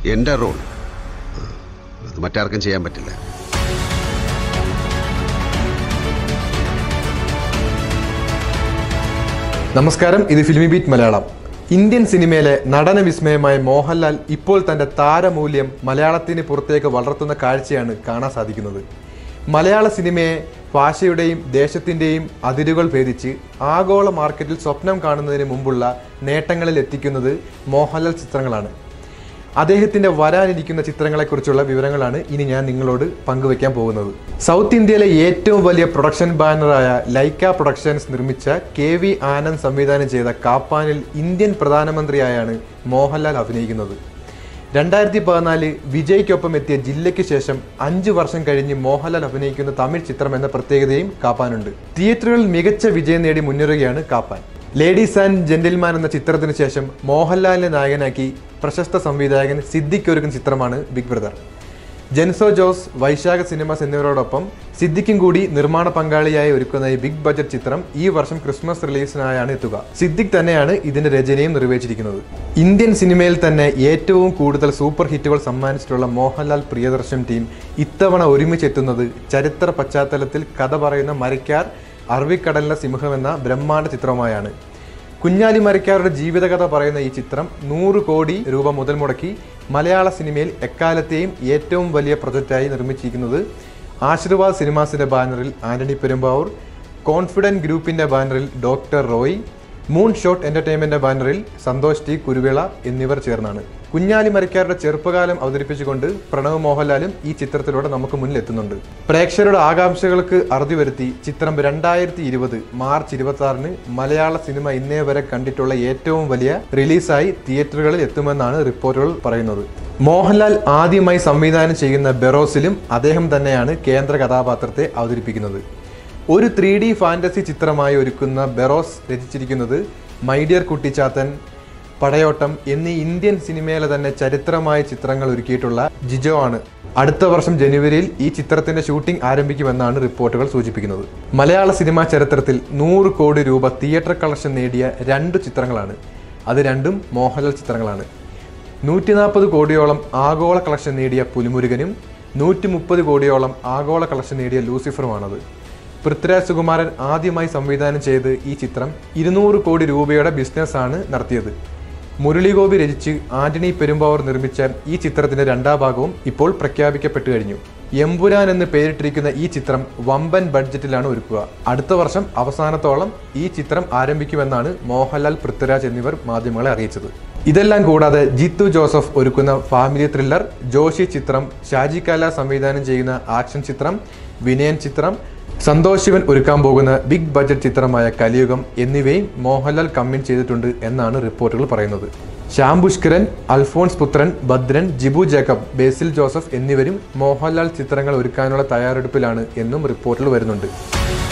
എൻ്റെ റോൾ അത് മറ്റാർക്കും ചെയ്യാൻ പറ്റില്ല നമസ്കാരം ഇത് ഫിലിമി ബീറ്റ് മലയാളം ഇന്ത്യൻ സിനിമയിലെ നടന വിസ്മയമായ മോഹൻലാൽ ഇപ്പോൾ തന്റെ താരമൂല്യം മലയാളത്തിന് പുറത്തേക്ക് വളർത്തുന്ന കാഴ്ചയാണ് കാണാൻ സാധിക്കുന്നത് മലയാള സിനിമയെ ഭാഷയുടെയും ദേശത്തിൻ്റെയും അതിരുകൾ ഭേദിച്ച് ആഗോള മാർക്കറ്റിൽ സ്വപ്നം കാണുന്നതിന് മുമ്പുള്ള നേട്ടങ്ങളിൽ എത്തിക്കുന്നത് മോഹൻലാൽ ചിത്രങ്ങളാണ് അദ്ദേഹത്തിന്റെ വരാനിരിക്കുന്ന ചിത്രങ്ങളെക്കുറിച്ചുള്ള വിവരങ്ങളാണ് ഇനി ഞാൻ നിങ്ങളോട് പങ്കുവെക്കാൻ പോകുന്നത് സൗത്ത് ഇന്ത്യയിലെ ഏറ്റവും വലിയ പ്രൊഡക്ഷൻ ബാനറായ ലൈക്ക പ്രൊഡക്ഷൻസ് നിർമ്മിച്ച കെ വി ആനന്ദ് സംവിധാനം ചെയ്ത കാപ്പാനിൽ ഇന്ത്യൻ പ്രധാനമന്ത്രിയായാണ് മോഹൻലാൽ അഭിനയിക്കുന്നത് രണ്ടായിരത്തി പതിനാല് വിജയ്ക്കൊപ്പം എത്തിയ ജില്ലയ്ക്ക് ശേഷം അഞ്ചു വർഷം കഴിഞ്ഞ് മോഹൻലാൽ അഭിനയിക്കുന്ന തമിഴ് ചിത്രം എന്ന പ്രത്യേകതയും കാപ്പാനുണ്ട് തിയേറ്ററുകളിൽ മികച്ച വിജയം നേടി മുന്നേറുകയാണ് കാപ്പാൻ ലേഡീസ് ആൻഡ് ജെന്റിൽമാൻ എന്ന ചിത്രത്തിന് ശേഷം മോഹൻലാലിനെ നായകനാക്കി പ്രശസ്ത സംവിധായകൻ സിദ്ദിഖ് ഒരുക്കുന്ന ചിത്രമാണ് big brother Jenso Jose Vaishakha cinemas എന്നിവരോടൊപ്പം സിദ്ദിഖും കൂടി നിർമ്മാണ പങ്കാളിയായി ഒരുക്കുന്ന ഈ ബിഗ് ബജറ്റ് ചിത്രം ഈ വർഷം ക്രിസ്മസ് റിലീസിനായാണ് എത്തുക സിദ്ദിഖ് തന്നെയാണ് ഇതിന്റെ രചനയും നിർവഹിച്ചിരിക്കുന്നത് ഇന്ത്യൻ സിനിമയിൽ തന്നെ ഏറ്റവും കൂടുതൽ സൂപ്പർ ഹിറ്റുകൾ സമ്മാനിച്ചിട്ടുള്ള മോഹൻലാൽ പ്രിയദർശൻ ടീം ഇത്തവണ ഒരുമിച്ചെത്തുന്നത് ചരിത്ര പശ്ചാത്തലത്തിൽ കഥ പറയുന്ന മരക്കാർ അറബിക്കടലിലെ സിംഹം എന്ന ബ്രഹ്മാണ്ഡ ചിത്രമായാണ് കുഞ്ഞാലി മരക്കാരുടെ ജീവിതകഥ പറയുന്ന ഈ ചിത്രം നൂറ് കോടി രൂപ മുതൽ മുടക്കി മലയാള സിനിമയിൽ എക്കാലത്തെയും ഏറ്റവും വലിയ പ്രൊജക്റ്റായി നിർമ്മിച്ചിരിക്കുന്നത് ആശീർവാദ് സിനിമാസിന്റെ ബാനറിൽ ആന്റണി പെരുമ്പാവൂർ കോൺഫിഡൻറ്റ് ഗ്രൂപ്പിന്റെ ബാനറിൽ doctor Roy moon shot entertainment ബാനറിൽ സന്തോഷ് ടി കുരുവിള എന്നിവർ ചേർന്നാണ് കുഞ്ഞാലി മരക്കാരുടെ ചെറുപ്പകാലം അവതരിപ്പിച്ചുകൊണ്ട് പ്രണവ് മോഹൻലാലും ഈ ചിത്രത്തിലൂടെ നമുക്ക് മുന്നിൽ എത്തുന്നുണ്ട് പ്രേക്ഷകരുടെ ആകാംക്ഷകൾക്ക് അറുതി വരുത്തി ചിത്രം രണ്ടായിരത്തി ഇരുപത് മാർച്ച് ഇരുപത്തി ആറിന് മലയാള സിനിമ ഇന്നേ വരെ കണ്ടിട്ടുള്ള ഏറ്റവും വലിയ റിലീസായി തിയേറ്ററുകളിൽ എത്തുമെന്നാണ് റിപ്പോർട്ടുകൾ പറയുന്നത് മോഹൻലാൽ ആദ്യമായി സംവിധാനം ചെയ്യുന്ന ബെറോസിലും അദ്ദേഹം തന്നെയാണ് കേന്ദ്ര കഥാപാത്രത്തെ അവതരിപ്പിക്കുന്നത് ഒരു ത്രീ ഡി ഫാന്റസി ചിത്രമായി ഒരുക്കുന്ന ബെറോസ് രചിച്ചിരിക്കുന്നത് മൈഡിയർ കുട്ടിച്ചാത്തൻ പടയോട്ടം എന്നീ ഇന്ത്യൻ സിനിമയിലെ തന്നെ ചരിത്രമായ ചിത്രങ്ങൾ ഒരുക്കിയിട്ടുള്ള ജിജോ ആണ് അടുത്ത വർഷം ജനുവരിയിൽ ഈ ചിത്രത്തിന്റെ ഷൂട്ടിംഗ് ആരംഭിക്കുമെന്നാണ് റിപ്പോർട്ടുകൾ സൂചിപ്പിക്കുന്നത് മലയാള സിനിമാ ചരിത്രത്തിൽ നൂറ് കോടി രൂപ തിയേറ്റർ കളക്ഷൻ നേടിയ രണ്ട് ചിത്രങ്ങളാണ് അത് രണ്ടും മോഹൻലാൽ ചിത്രങ്ങളാണ് നൂറ്റി നാൽപ്പത് കോടിയോളം ആഗോള കളക്ഷൻ നേടിയ പുലിമുരുകനും നൂറ്റി മുപ്പത് കോടിയോളം ആഗോള കളക്ഷൻ നേടിയ ലൂസിഫറുമാണത് പൃഥ്വിരാജ് സുകുമാരൻ ആദ്യമായി സംവിധാനം ചെയ്ത് ഈ ചിത്രം ഇരുന്നൂറ് കോടി രൂപയുടെ ബിസിനസ്സാണ് നടത്തിയത് മുരളീഗോപി രചിച്ച് ആന്റണി പെരുമ്പാവൂർ നിർമ്മിച്ച ഈ ചിത്രത്തിന്റെ രണ്ടാം ഭാഗവും ഇപ്പോൾ പ്രഖ്യാപിക്കപ്പെട്ടു കഴിഞ്ഞു എമ്പുരാൻ എന്ന് പേരിട്ടിരിക്കുന്ന ഈ ചിത്രം വമ്പൻ ബഡ്ജറ്റിലാണ് ഒരുക്കുക അടുത്ത വർഷം അവസാനത്തോളം ഈ ചിത്രം ആരംഭിക്കുമെന്നാണ് മോഹൻലാൽ പൃഥ്വിരാജ് എന്നിവർ മാധ്യമങ്ങളെ അറിയിച്ചത് ഇതെല്ലാം കൂടാതെ ജിത്തു ജോസഫ് ഒരുക്കുന്ന ഫാമിലി ത്രില്ലർ ജോഷി ചിത്രം ഷാജി കാല സംവിധാനം ചെയ്യുന്ന ആക്ഷൻ ചിത്രം വിനയൻ ചിത്രം സന്തോഷ് ശിവൻ ഒരുക്കാൻ പോകുന്ന ബിഗ് ബഡ്ജറ്റ് ചിത്രമായ കലിയുഗം എന്നിവയും മോഹൻലാൽ കമ്മിറ്റ് ചെയ്തിട്ടുണ്ട് എന്നാണ് റിപ്പോർട്ടുകൾ പറയുന്നത് ശ്യാം പുഷ്കരൻ അൽഫോൺസ് പുത്രൻ ഭദ്രൻ ജിബു ജേക്കബ് ബേസിൽ ജോസഫ് എന്നിവരും മോഹൻലാൽ ചിത്രങ്ങൾ ഒരുക്കാനുള്ള തയ്യാറെടുപ്പിലാണ് എന്നും റിപ്പോർട്ടുകൾ വരുന്നുണ്ട്